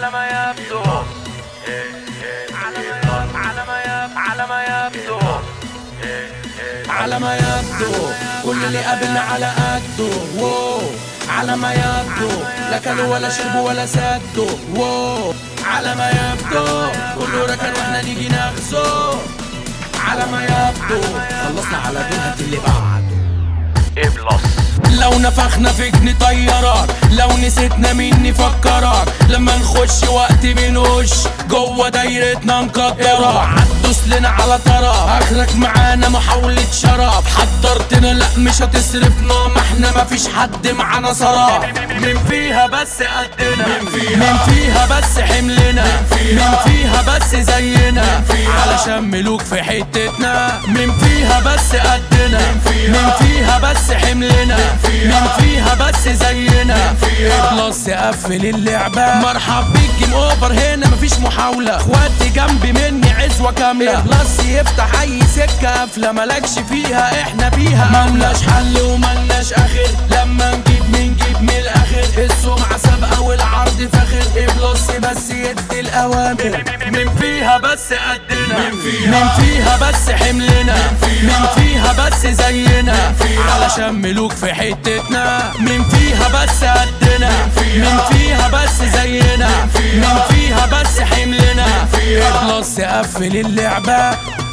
على ما يبدو على ما يبدو على ما يبدو على ما يبدو على ما يبدو كل اللي قابلنا على قده واو على ما يبدو لا كلوا ولا شربوا ولا سدوا واو على ما يبدو كله ركن واحنا نيجي ناخذه على ما يبدو خلصنا على دول هات اللي بعده ايه بلس لو نفخنا فيك نطيرك لو نسيتنا مين نفكرك لما نخش وقت بنوش جوه دايرتنا نقدرك هتدوس لنا على طرف اخرك معانا محاولة شرف حضرتنا لا مش هتصرفنا ما احنا مفيش حد معانا صرف من فيها بس قدنا من فيها بس حملنا من فيها بس زينا علشان ملوك في حتتنا من فيها بس قدنا من فيها بس حملنا من فيها بس زينا بلس قفل اللعبة مرحب بيك جيم اوفر هنا مفيش محاولة اخواتي جنبي مني عزوة كاملة بلس يفتح اي سكة قافلة ملكش فيها احنا بيها ملناش حل وملناش اخر لما نجيب بنجيب من الاخر السمعة سابقة والعرض فاخر بلس بس يدي الاوامر من فيها بس قدنا من فيها بس حملنا من فيها بس زينا علشان ملوك في حتتنا من فيها بس قدنا من فيها بس زينا من فيها بس حملنا بلس قفل اللعبة